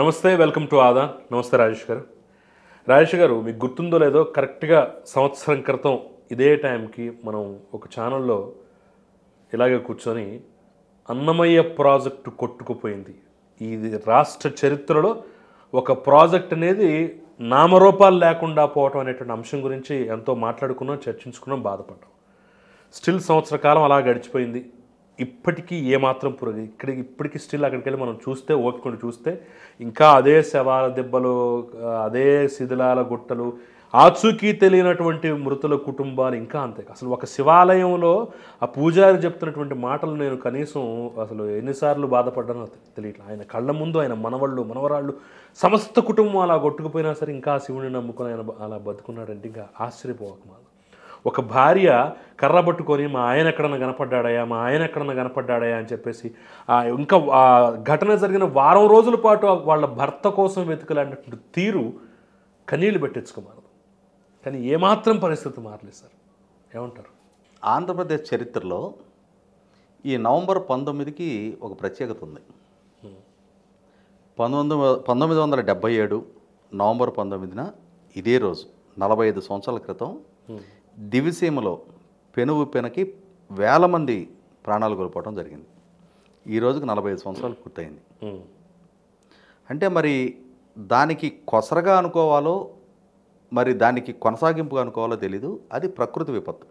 నమస్తే welcome to ఆదా నమస్తే రాజేష్ గారు రాజేష్ గారు మీకు గుర్తుందో లేదో కరెక్ట్గా సంవత్సరం క్రితం ఇదే టైంకి మనం ఒక ఛానల్లో ఇలాగే కూర్చొని అన్నమయ్య ప్రాజెక్టు కొట్టుకుపోయింది ఇది రాష్ట్ర చరిత్రలో ఒక ప్రాజెక్ట్ అనేది నామరూపాలు లేకుండా పోవటం అనేటువంటి అంశం గురించి ఎంతో మాట్లాడుకున్నాం చర్చించుకున్నాం బాధపడ్డాం స్టిల్ సంవత్సర కాలం అలా గడిచిపోయింది ఇప్పటికీ ఏమాత్రం పురోగతి ఇక్కడికి ఇప్పటికీ స్టిల్ అక్కడికి వెళ్ళి మనం చూస్తే ఓపికను చూస్తే ఇంకా అదే శవాల దెబ్బలు ఆ, అదే శిథిలాల గుట్టలు ఆచూకీ తెలియనటువంటి మృతుల కుటుంబాలు ఇంకా అంతే అసలు ఒక శివాలయంలో ఆ పూజారి చెప్తున్నటువంటి మాటలు నేను కనీసం అసలు ఎన్నిసార్లు బాధపడ్డానో తెలియట్లేదు ఆయన కళ్ళ ముందు ఆయన మనవళ్ళు మనవరాళ్ళు సమస్త కుటుంబం అలా కొట్టుకుపోయినా సరే ఇంకా ఆ శివుని నమ్ముకొని ఆయన అలా బతుకున్నాడంటే ఇంకా ఆశ్చర్యపోవక మాకు ఒక భార్య కర్ర పట్టుకొని మా ఆయన ఎక్కడన్నా కనపడ్డాడయా మా ఆయన ఎక్కడన్నా కనపడ్డాడయా అని చెప్పేసి ఆ ఇంకా ఆ ఘటన జరిగిన వారం రోజుల పాటు వాళ్ళ భర్త కోసం వెతుకలాంటి తీరు కన్నీళ్లు పెట్టించుకోమారు కానీ ఏమాత్రం పరిస్థితి మారలేదు సార్ ఏమంటారు ఆంధ్రప్రదేశ్ చరిత్రలో ఈ నవంబర్ పంతొమ్మిదికి ఒక ప్రత్యేకత ఉంది పంతొమ్మిది వ- పంతొమ్మిది వందల డెబ్బై ఏడు నవంబర్ పంతొమ్మిదిన ఇదే రోజు నలభై ఐదు సంవత్సరాల క్రితం దివిసీమలో పెనుగు పెనకి వేల మంది ప్రాణాలు కోల్పోవడం జరిగింది ఈ రోజుకి నలభై ఐదు సంవత్సరాలు పూర్తయింది ఉమ్. అంటే మరి దానికి కొసరగా అనుకోవాలో మరి దానికి కొనసాగింపుగా అనుకోవాలో తెలీదు అది ప్రకృతి విపత్తు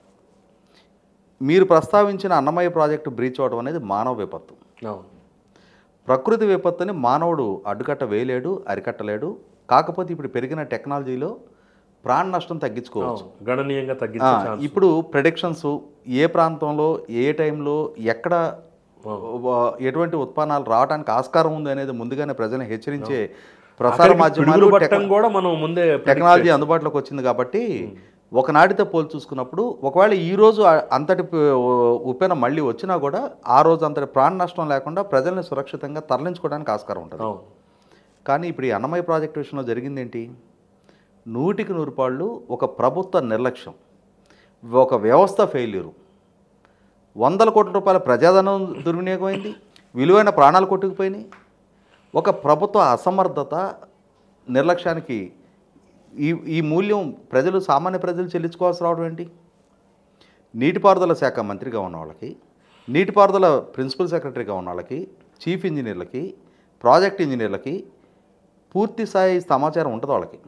మీరు ప్రస్తావించిన అన్నమయ్య ప్రాజెక్టు బ్రీచ్ అవడం అనేది మానవ విపత్తు అవును ప్రకృతి విపత్తుని మానవుడు అడ్డుకట్ట వేయలేడు అరికట్టలేడు కాకపోతే ఇప్పుడు పెరిగిన టెక్నాలజీలో ప్రాణ నష్టం తగ్గించుకోవచ్చు అవును గణనీయంగా ఆ, తగ్గించే ఛాన్స్ ఇప్పుడు ప్రెడిక్షన్స్ ఏ ప్రాంతంలో ఏ టైంలో ఎక్కడ వ- ఎటువంటి ఉత్పన్నాలు రావడానికి ఆస్కారం ఉంది అనేది ముందుగానే ప్రజలను హెచ్చరించే ప్రసార ఆఖరికి మాధ్యమాలు పిడుగులు టెక్- పట్టడం కూడా మనం ముందే టెక్నాలజీ అందుబాటులోకి వచ్చింది కాబట్టి ఒకనాటితో పోల్చి చూసుకున్నప్పుడు ఒకవేళ ఈ రోజు ఆ- అంతటి ప- ఉప్పెన మళ్ళీ వచ్చినా కూడా ఆ రోజు అంతటి ప్రాణ నష్టం లేకుండా ప్రజల్ని సురక్షితంగా తరలించుకోవడానికి ఆస్కారం ఉంటుంది అవును కానీ ఇప్పుడు ఈ అన్నమయ్య ప్రాజెక్టు విషయంలో జరిగింది ఏంటి నూటికి నూరు పాళ్ళు ఒక ప్రభుత్వ నిర్లక్ష్యం ఒక వ్యవస్థ ఫెయిల్యూరు వందల కోట్ల రూపాయల ప్రజాధనం దుర్వినియోగమైంది విలువైన ప్రాణాలు కొట్టుకుపోయినాయి ఒక ప్రభుత్వ అసమర్థత నిర్లక్ష్యానికి ఈ ఈ మూల్యం ప్రజలు సామాన్య ప్రజలు చెల్లించుకోవాల్సి రావడం ఏంటి నీటిపారుదల శాఖ మంత్రిగా ఉన్న వాళ్ళకి నీటిపారుదల ప్రిన్సిపల్ సెక్రటరీగా ఉన్న వాళ్ళకి చీఫ్ ఇంజనీర్లకి ప్రాజెక్ట్ ఇంజనీర్లకి పూర్తి స్థాయి సమాచారం ఉంటుంది వాళ్ళకి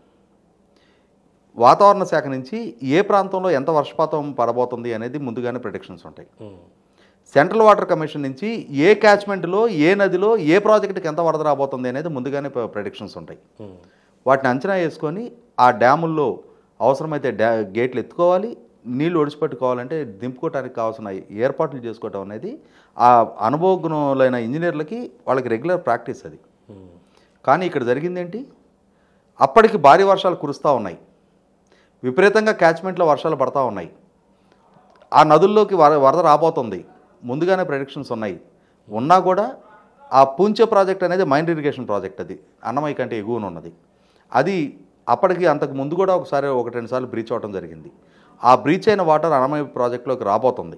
వాతావరణ శాఖ నుంచి ఏ ప్రాంతంలో ఎంత వర్షపాతం పడబోతుంది అనేది ముందుగానే ప్రిడిక్షన్స్ ఉంటాయి ఉమ్. సెంట్రల్ వాటర్ కమిషన్ నుంచి ఏ క్యాచ్మెంట్లో ఏ నదిలో ఏ ప్రాజెక్టుకి ఎంత వరద రాబోతుంది అనేది ముందుగానే ప్రిడిక్షన్స్ ఉంటాయి ఉమ్. వాటిని అంచనా వేసుకొని ఆ డ్యాముల్లో అవసరమైతే డ్యా గేట్లు ఎత్తుకోవాలి నీళ్లు ఒడిచిపెట్టుకోవాలంటే దింపుకోవడానికి కావాల్సిన ఏర్పాట్లు చేసుకోవటం అనేది ఆ అనుభవజ్ఞులైన ఇంజనీర్లకి వాళ్ళకి రెగ్యులర్ ప్రాక్టీస్ అది ఉమ్. కానీ ఇక్కడ జరిగిందేంటి అప్పటికి భారీ వర్షాలు కురుస్తూ ఉన్నాయి విపరీతంగా క్యాచ్మెంట్లో వర్షాలు పడతా ఉన్నాయి ఆ నదుల్లోకి వర వరద రాబోతుంది ముందుగానే ప్రెడిక్షన్స్ ఉన్నాయి ఉన్నా కూడా ఆ పూంచే ప్రాజెక్ట్ అనేది మైండ్ ఇరిగేషన్ ప్రాజెక్ట్ అది అన్నమయ్య కంటే ఎగువన ఉన్నది అది అప్పటికి అంతకు ముందు కూడా ఒకసారి ఒకటి రెండు సార్లు బ్రీచ్ అవడం జరిగింది ఆ బ్రీచ్ అయిన వాటర్ అన్నమయ్య ప్రాజెక్టులోకి రాబోతుంది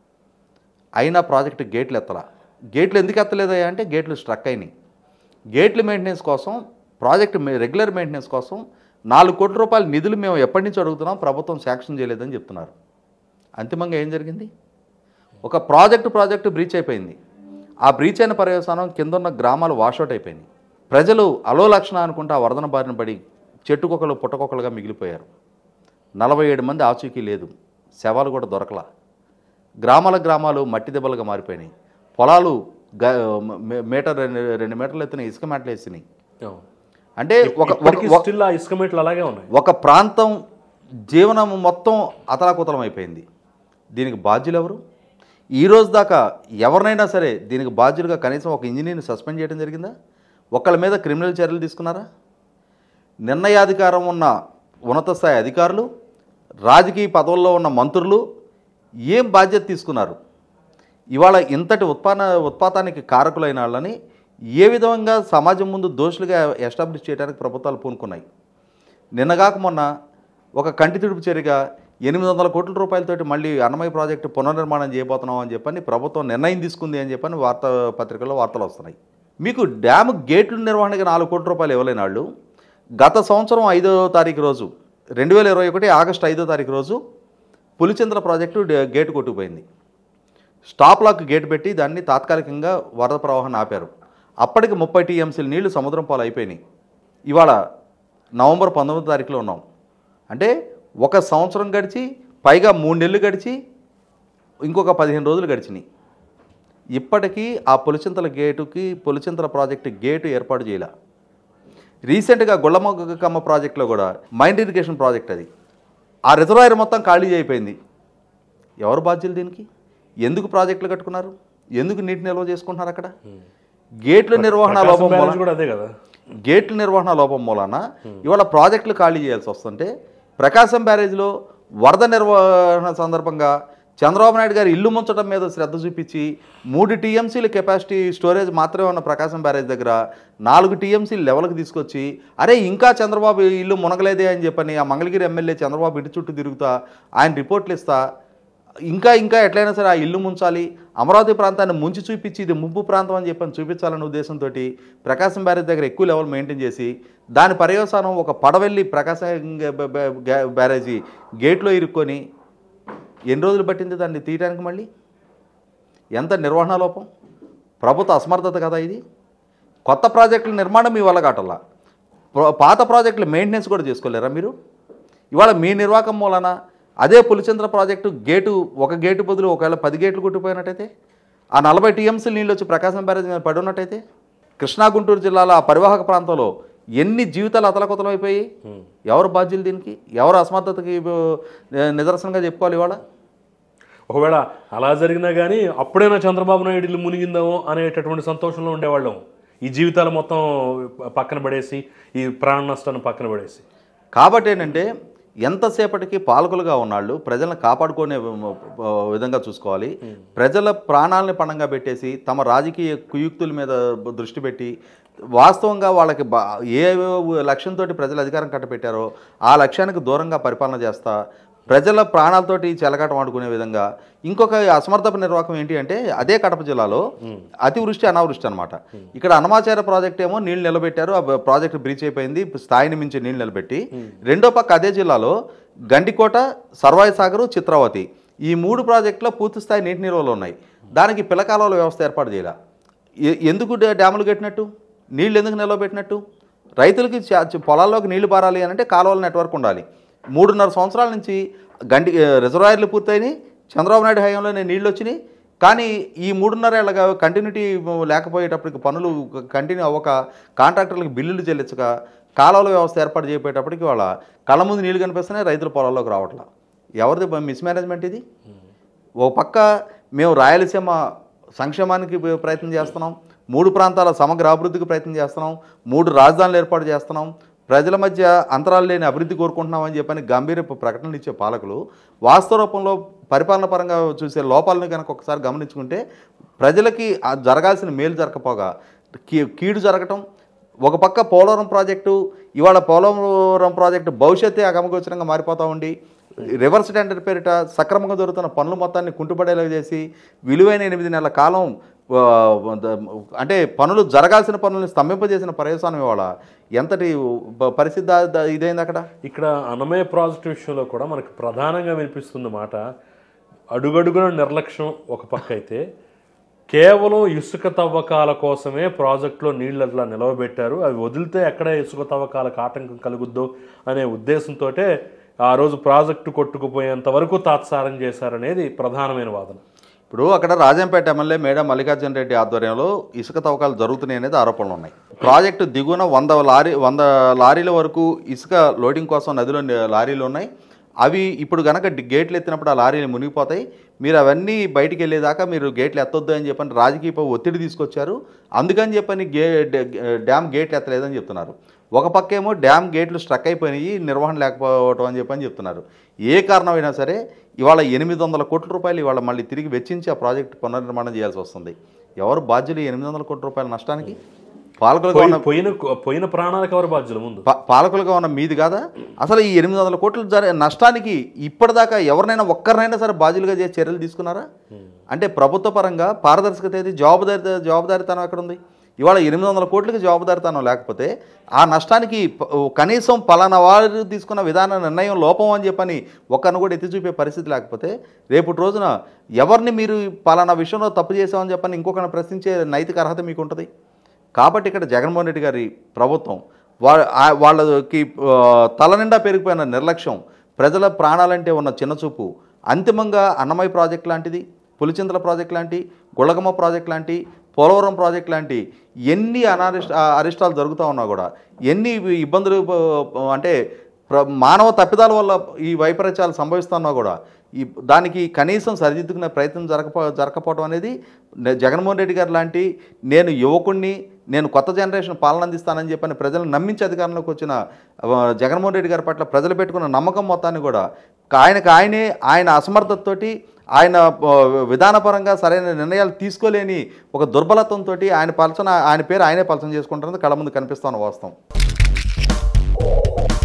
అయినా ప్రాజెక్టు గేట్లు ఎత్తలా గేట్లు ఎందుకు ఎత్తలేదయ్యా అంటే గేట్లు స్ట్రక్ అయినాయి గేట్ల మెయింటెనెన్స్ కోసం ప్రాజెక్ట్ మె- రెగ్యులర్ మెయింటెనెన్స్ కోసం నాలుగు కోట్ల రూపాయల నిధులు మేము ఎప్పటి నుంచి అడుగుతున్నాం ప్రభుత్వం శాంక్షన్ చేయలేదని చెప్తున్నారు అంతిమంగా ఏం జరిగింది ఒక ప్రాజెక్టు ప్రాజెక్టు బ్రీచ్ అయిపోయింది ఆ బ్రీచ్ అయిన పర్యవసానం కింద ఉన్న గ్రామాలు వాషౌట్ అయిపోయినాయి ప్రజలు అలో లక్షణ అనుకుంటే ఆ వరదన బారిన పడి చెట్టుకొకలు పుట్టకొకలుగా మిగిలిపోయారు నలభై ఏడు మంది ఆచూకీ లేదు శవాలు కూడా దొరకలా గ్రామాల గ్రామాలు మట్టి దెబ్బలుగా మారిపోయినాయి పొలాలు గ- మే- మీటర్ రెండు రెండు మీటర్లు ఎత్తున ఇసుక మేటలు వేసినాయి అవును అంటే ఒక ఇప్పటికీ ఒక- స్టిల్ ఆ ఇసుక మెట్లు అలాగే ఉన్నాయి ఒక ప్రాంతం జీవనం మొత్తం అతలాకుతలం అయిపోయింది దీనికి బాధ్యులు ఎవరు ఈ రోజు దాకా ఎవరినైనా సరే దీనికి బాధ్యులుగా కనీసం ఒక ఇంజనీర్ని సస్పెండ్ చేయడం జరిగిందా ఒకళ్ళ మీద క్రిమినల్ చర్యలు తీసుకున్నారా నిర్ణయాధికారం ఉన్న ఉన్నత స్థాయి అధికారులు రాజకీయ పదవుల్లో ఉన్న మంత్రులు ఏం బాధ్యత తీసుకున్నారు ఇవాళ ఇంతటి ఉత్పాన ఉత్పాతానికి కారకులైన వాళ్ళని ఏ విధంగా సమాజం ముందు దోషులుగా ఎస్టాబ్లిష్ చేయడానికి ప్రభుత్వాలు పూనుకున్నాయి నిన్నగాక మొన్న ఒక కంటి తుడుపు చర్యగా ఎనిమిది వందల కోట్ల రూపాయలతోటి మళ్ళీ అన్నమయ్య ప్రాజెక్టు పునర్నిర్మాణం చేయబోతున్నాం అని చెప్పని ప్రభుత్వం నిర్ణయం తీసుకుంది అని చెప్పని వార్తా పత్రికల్లో వార్తలు వస్తున్నాయి మీకు డ్యామ్ గేట్ల నిర్వహణకి నాలుగు కోట్ల రూపాయలు ఇవ్వలేని వాళ్ళు గత సంవత్సరం ఐదో తారీఖు రోజు రెండు వేల ఇరవై ఒకటి ఆగస్టు ఐదో తారీఖు రోజు పులిచింతల ప్రాజెక్టు డే- గేటు కొట్టుకుపోయింది స్టాప్ లాక్ గేట్ పెట్టి దాన్ని తాత్కాలికంగా వరద ప్రవాహాన్ని ఆపారు అప్పటికి ముప్పై టీఎంసీల నీళ్లు సముద్రం పాలు అయిపోయినాయి ఇవాళ నవంబర్ పంతొమ్మిదో తారీఖులో ఉన్నాం అంటే ఒక సంవత్సరం గడిచి పైగా మూడు నెలలు గడిచి ఇంకొక పదిహేను రోజులు గడిచినాయి ఇప్పటికీ ఆ పులిచింతల గేటుకి పులిచింతల ప్రాజెక్టు గేటు ఏర్పాటు చేయలే రీసెంట్గా గుళ్ళమొగ్గమ్మ ప్రాజెక్టులో కూడా మైండ్ ఇరిగేషన్ ప్రాజెక్ట్ అది ఆ రిజర్వాయర్ మొత్తం ఖాళీ అయిపోయింది ఎవరు బాధ్యులు దీనికి ఎందుకు ప్రాజెక్టులు కట్టుకున్నారు ఎందుకు నీటి నిల్వ చేసుకుంటున్నారు అక్కడ గేట్ల నిర్వహణ ప్రకాశం లోపం బ్యారేజ్ మూలన కూడా అదే కదా గేట్ల నిర్వహణ లోపం మూలాన ఇవాళ ప్రాజెక్టులు ఖాళీ చేయాల్సి వస్తుంటే ప్రకాశం బ్యారేజ్లో వరద నిర్వహణ సందర్భంగా చంద్రబాబు నాయుడు గారు ఇల్లు ముంచడం మీద శ్రద్ధ చూపించి మూడు టీఎంసీల కెపాసిటీ స్టోరేజ్ మాత్రమే ఉన్న ప్రకాశం బ్యారేజ్ దగ్గర నాలుగు టీఎంసీలు లెవెల్కి తీసుకొచ్చి అరే ఇంకా చంద్రబాబు ఇల్లు మునగలేదే అని చెప్పని ఆ మంగళగిరి ఎమ్మెల్యే చంద్రబాబు ఇంటి చుట్టూ తిరుగుతా ఆయన రిపోర్ట్లు ఇస్తా ఇంకా ఇంకా ఎట్లయినా సరే ఆ ఇల్లు ముంచాలి అమరావతి ప్రాంతాన్ని ముంచి చూపించి ఇది ముంపు ప్రాంతం అని చెప్పని చూపించాలనే ఉద్దేశంతో ప్రకాశం బ్యారేజ్ దగ్గర ఎక్కువ లెవెల్ మెయింటైన్ చేసి దాని పర్యవసానం ఒక పడవెళ్ళి ప్రకాశం గ- బ- బ- గ- బ్యారేజీ గేట్లో ఇరుక్కొని ఎన్ని రోజులు పట్టింది దాన్ని తీయడానికి మళ్ళీ ఎంత నిర్వహణ లోపం ప్రభుత్వ అసమర్థత కదా ఇది కొత్త ప్రాజెక్టుల నిర్మాణం మీ వల్ల కాటల్లా ప్ర- పాత ప్రాజెక్టుల మెయింటెనెన్స్ కూడా చేసుకోలేరా మీరు ఇవాళ మీ నిర్వాహకం మూలన అదే పులిచంద్ర ప్రాజెక్టు గేటు ఒక గేటు బదులు ఒకవేళ పది గేట్లు కొట్టిపోయినట్టయితే ఆ నలభై టీఎంసీలు నీళ్ళు వచ్చి ప్రకాశం బ్యారేజ్ మీద పడి ఉన్నట్టయితే కృష్ణా గుంటూరు జిల్లాలో ఆ పరివాహక ప్రాంతంలో ఎన్ని జీవితాలు అతలకుతలం అయిపోయి ఎవరు బాధ్యులు దీనికి ఎవరు అసమర్థతకి ఆ, నిదర్శనంగా చెప్పుకోవాలి ఇవాళ ఒకవేళ అలా జరిగినా కానీ అప్పుడైనా చంద్రబాబు నాయుడు ఇల్లు మునిగిందామో అనేటటువంటి సంతోషంలో ఉండేవాళ్ళం ఈ జీవితాలు మొత్తం పక్కన పడేసి ఈ ప్రాణ నష్టాన్ని పక్కన పడేసి కాబట్టి ఏంటంటే ఎంతసేపటికి పాలకులుగా ఉన్నాళ్ళు ప్రజలను కాపాడుకునే విధంగా చూసుకోవాలి ప్రజల ప్రాణాలని పణంగా పెట్టేసి తమ రాజకీయ కుయుక్తుల మీద దృష్టి పెట్టి వాస్తవంగా వాళ్ళకి బా ఏ లక్ష్యంతో ప్రజలు అధికారం కట్టబెట్టారో ఆ లక్ష్యానికి దూరంగా పరిపాలన చేస్తా ప్రజల ప్రాణాలతోటి చెలగాటం ఆడుకునే విధంగా ఇంకొక అసమర్థపు నిర్వాహకం ఏంటి అంటే అదే కడప జిల్లాలో అతివృష్టి అనావృష్టి అనమాట ఇక్కడ అనమాచార ప్రాజెక్ట్ ఏమో నీళ్లు నిలబెట్టారు ఆ ప్రాజెక్ట్ బ్రీచ్ అయిపోయింది స్థాయిని మించి నీళ్లు నిలబెట్టి రెండో పక్క అదే జిల్లాలో గండికోట సర్వాయి సాగరు చిత్రావతి ఈ మూడు ప్రాజెక్టులో పూర్తి స్థాయి నీటి నిల్వలు ఉన్నాయి దానికి పిలకాలువల వ్యవస్థ ఏర్పాటు చేయాల ఎ- ఎందుకు డ్యా- డ్యాములు కట్టినట్టు నీళ్ళు ఎందుకు నిలవబెట్టినట్టు రైతులకి చ- చ- పొలాల్లోకి నీళ్లు పారాలి అని అంటే కాలువల నెట్వర్క్ ఉండాలి మూడున్నర సంవత్సరాల నుంచి గండి రిజర్వాయర్లు పూర్తయినాయి చంద్రబాబు నాయుడు హయాంలోనే నీళ్ళు వచ్చినాయి కానీ ఈ మూడున్నర ఏళ్ళగా కంటిన్యూటీ లేకపోయేటప్పటికి పనులు కంటిన్యూ అవ్వక కాంట్రాక్టర్లకు బిల్లులు చెల్లించక కాలువల వ్యవస్థ ఏర్పాటు చేయబోయేటప్పటికి వాళ్ళ కళ్ళ ముందు నీళ్లు కనిపిస్తున్నాయి రైతుల పొలాల్లోకి రావట్లా ఎవరిది మిస్ మేనేజ్మెంట్ ఇది ఓ పక్క మేము రాయలసీమ సంక్షేమానికి ప్రయత్నం చేస్తున్నాం మూడు ప్రాంతాల సమగ్ర అభివృద్ధికి ప్రయత్నం చేస్తున్నాం మూడు రాజధానులు ఏర్పాటు చేస్తున్నాం ప్రజల మధ్య అంతరాలు లేని అభివృద్ధి కోరుకుంటున్నామని చెప్పని గంభీరపు ప్రకటనలు ఇచ్చే పాలకులు వాస్తవ రూపంలో పరిపాలన పరంగా చూసే లోపాలను కనుక ఒకసారి గమనించుకుంటే ప్రజలకి ఆ జరగాల్సిన మేలు జరగకపోగా కీ- కీడు జరగటం ఒక పక్క పోలవరం ప్రాజెక్టు ఇవాళ పోలవరం ప్రాజెక్టు భవిష్యత్తే అగమగోచరంగా మారిపోతూ ఉండి రివర్స్ టెండర్ పేరిట సక్రమంగా జరుగుతున్న పనులు మొత్తాన్ని కుంటుపడేలా చేసి విలువైన ఎనిమిది నెలల కాలం ఆ, ద- అంటే పనులు జరగాల్సిన పనులను స్తంభింపజేసిన పర్యవసానం ఇవాళ ఎంతటి ప- పరిస్థితి దా- దా- ఇదైంది అక్కడ ఇక్కడ అన్నమయ్య ప్రాజెక్టు విషయంలో కూడా మనకు ప్రధానంగా వినిపిస్తుంది మాట అడుగడుగున నిర్లక్ష్యం ఒక పక్క అయితే కేవలం ఇసుక తవ్వకాల కోసమే ప్రాజెక్టులో నీళ్ళు అట్లా నిలవబెట్టారు అవి వదిలితే ఎక్కడ ఇసుక తవ్వకాలకు ఆటంకం కలుగుద్దో అనే ఉద్దేశంతో ఆ రోజు ప్రాజెక్టు కొట్టుకుపోయేంత వరకు తాత్సారం చేశారనేది ప్రధానమైన వాదన ఇప్పుడు అక్కడ రాజంపేట ఎమ్మెల్యే మేడం మల్లికార్జున రెడ్డి ఆధ్వర్యంలో ఇసుక తవ్వకాలు జరుగుతున్నాయి అనేది ఆరోపణలు ఉన్నాయి ప్రాజెక్టు దిగువన వంద లారీ వంద లారీల వరకు ఇసుక లోడింగ్ కోసం నదిలో ని- లారీలు ఉన్నాయి అవి ఇప్పుడు కనుక డి- గేట్లు ఎత్తినప్పుడు ఆ లారీలు మునిగిపోతాయి మీరు అవన్నీ బయటికి వెళ్ళేదాకా మీరు గేట్లు ఎత్తొద్దు అని చెప్పని రాజకీయ ఒత్తిడి తీసుకొచ్చారు అందుకని చెప్పని గే డ- డ్యామ్ గేట్లు ఎత్తలేదని చెప్తున్నారు ఒక పక్కేమో డ్యామ్ గేట్లు స్ట్రక్ అయిపోయినాయి నిర్వహణ లేకపోవటం అని చెప్పని చెప్తున్నారు ఏ కారణమైనా సరే ఇవాళ ఎనిమిది వందల కోట్ల రూపాయలు ఇవాళ మళ్ళీ తిరిగి వెచ్చించి ఆ ప్రాజెక్టు పునర్నిర్మాణం చేయాల్సి వస్తుంది ఎవరు బాధ్యులు ఈ ఎనిమిది వందల కోట్ల రూపాయల నష్టానికి పాలకులుగా ఉన్న పోయిన పోయిన ప్రాణాలకు ఎవరు బాధ్యులు ముందు పా- పాలకులుగా ఉన్న మీది కాదా అసలు ఈ ఎనిమిది వందల కోట్ల జరి నష్టానికి ఇప్పటిదాకా ఎవరినైనా ఒక్కరినైనా సరే బాధ్యులుగా చేసి చర్యలు తీసుకున్నారా అంటే ప్రభుత్వ పరంగా పారదర్శకత ఏది జవాబుదారి జవాబుదారితనం ఎక్కడ ఉంది ఇవాళ ఎనిమిది వందల కోట్లకి జవాబుదారితనం లేకపోతే ఆ నష్టానికి ప- కనీసం పలానా వారు తీసుకున్న విధాన నిర్ణయం లోపం అని చెప్పని ఒక్కరిని కూడా ఎత్తి చూపే పరిస్థితి లేకపోతే రేపటి రోజున ఎవరిని మీరు పలానా విషయంలో తప్పు చేసామని చెప్పని ఇంకొకరిని ప్రశ్నించే నైతిక అర్హత మీకు ఉంటుంది కాబట్టి ఇక్కడ జగన్మోహన్ రెడ్డి గారి ప్రభుత్వం వా ఆ- వాళ్ళకి ఆ, తల నిండా పెరిగిపోయిన నిర్లక్ష్యం ప్రజల ప్రాణాలంటే ఉన్న చిన్నచూపు అంతిమంగా అన్నమయ్య ప్రాజెక్ట్ లాంటిది పులిచింతల ప్రాజెక్ట్ లాంటి గుళగమ్మ ప్రాజెక్ట్ లాంటి పోలవరం ప్రాజెక్ట్ లాంటి ఎన్ని అనారిష్ట ఆ, అరిష్టాలు జరుగుతూ ఉన్నా కూడా ఎన్ని ఇబ్బందులు ఆ, అంటే ప్ర- మానవ తప్పిదాల వల్ల ఈ వైపరీత్యాలు సంభవిస్తున్నా కూడా ఈ దానికి కనీసం సరిదిద్దుకునే ప్రయత్నం జరగపో జరగకపోవడం అనేది నే- జగన్మోహన్ రెడ్డి గారు లాంటి నేను యువకుణ్ణి నేను కొత్త జనరేషన్ పాలన అందిస్తానని చెప్పని ప్రజలను నమ్మించి అధికారంలోకి వచ్చిన ఆ, జగన్మోహన్ రెడ్డి గారి పట్ల ప్రజలు పెట్టుకున్న నమ్మకం మొత్తాన్ని కూడా ఆయనకు ఆయనే ఆయన అసమర్థతతోటి ఆయన ఆ, విధానపరంగా సరైన నిర్ణయాలు తీసుకోలేని ఒక దుర్బలత్వంతో ఆయన పలచన ఆయన పేరు ఆయనే పలచన చేసుకుంటున్నది కళ్ళ ముందు కనిపిస్తున్న వాస్తవం